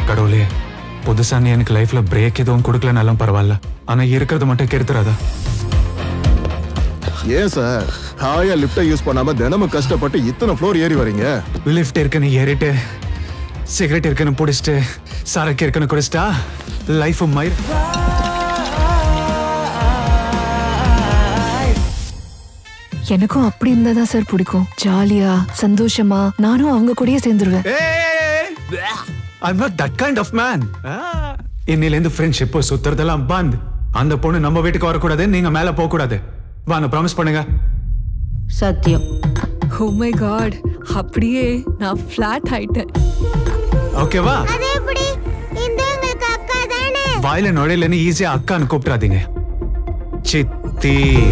கடவுளே புதுசா நீ எனக்கு லைஃப்ல பிரேக் எதுவும் கொடுக்கலனாலும் பரவாயில்ல ஆனா இருக்கிறது மட்டும் கெடுத்துறாதா ஏன் சார் ஹாயா லிஃப்ட்டை யூஸ் பண்ணாம தினமும் கஷ்டப்பட்டு இத்தனை ஃப்ளோர் ஏறி வரீங்க லிஃப்ட் இருக்குன்னு ஏறிட்டு சிகரெட் இருக்குன்னு பிடிச்சிட்டு சரக்கு இருக்குன்னு குடிச்சிட்டா லைஃப் மயிர் எனக்கும் அப்படி இருந்தா தான் சார் பிடிக்கும் ஜாலியா சந்தோஷமா நானும் அவங்க கூடயே சேர்ந்துருவேன் I'm not that kind of man இன்னிலேருந்து ஃப்ரெண்ட்ஷிப் சுத்துறதெல்லாம் பந்த் அந்த பொண்ணு நம்ம வீட்டுக்கு வரக்கூடாது நீங்க மேல போக கூடாது வாங்க ப்ராமிஸ் பண்ணுங்க சத்தியம் ஓ மை காட் அப்படியே நான் ஃபிளாட் ஆயிட்டேன் ஓகேவா அது எப்படி இந்த உங்களுக்கு அக்கா தானே வாயில நுழையிலன்னு ஈஸியா அக்கான்னு கூப்பிடாதீங்க சித்தி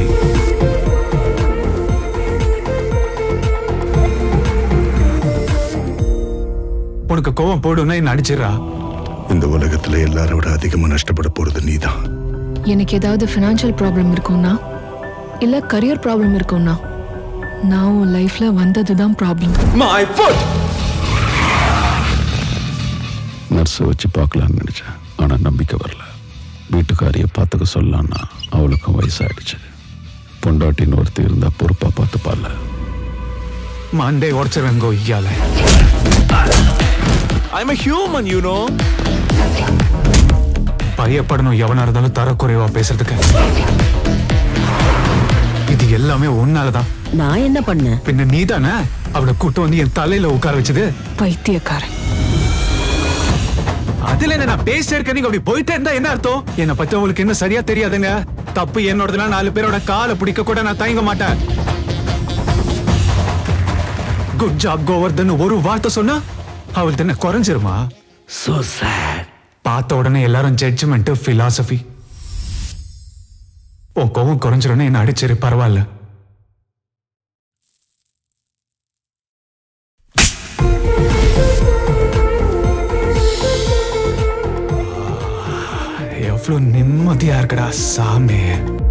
உனக்கு கோவம் போடுன்னா என்ன அடிச்சிடறா இந்த உலகத்துல எல்லாரை விட அதிகமா நஷ்டப்பட போறது நீதான் எனக்கு ஏதாவது ஃபினான்ஷியல் ப்ராப்ளம் இருக்கும்னா இல்ல கரியர் ப்ராப்ளம் இருக்கும்னா நான் உன் லைஃப்ல வந்தது தான் ப்ராப்ளம் நர்ஸை வச்சு பார்க்கலான்னு நினைச்சேன் ஆனா நம்பிக்கை வரல வீட்டுக்காரியை பார்த்துக்க சொல்லலான்னா அவளுக்கும் வயசாயிடுச்சு பொண்டாட்டின்னு ஒருத்தி இருந்தா பொறுப்பா பார்த்துப்பால மண்டே உடச்சிருவேங்கோ ஐயால I'm a human, you know. பயப்படணும் எவனா இருந்தாலும் தரக்குறைவா பேசுறதுக்கு இது எல்லாமே உன்னாலதான் நான் என்ன பண்ணேன் பின்ன நீதானே அவளை கூட்டு வந்து என் தலையில உட்கார வச்சது பைத்தியக்காரன் அதுல என்ன நான் பேசிட்டே இருக்கேன் நீங்க அப்படி போயிட்டே இருந்தா என்ன அர்த்தம் என்னை பத்தி உங்களுக்கு என்ன சரியா தெரியாதுங்க தப்பு என்னோடதுனா நாலு பேரோட காலை பிடிக்க கூட நான் தயங்க மாட்டேன் குட் ஜாப் கோவர்தன் ஒரு வார்த்தை சொன்னா அவள் என்ன குறைஞ்சிருமா So sad. பார்த்த உடனே எல்லாரும் ஜட்ஜ்மெண்ட் பிலாசபி உன் கோவம் குறைஞ்சிரும்னு என்ன அடிச்சிரு பரவாயில்ல எவ்வளவு நிம்மதியா இருக்குடா சாமி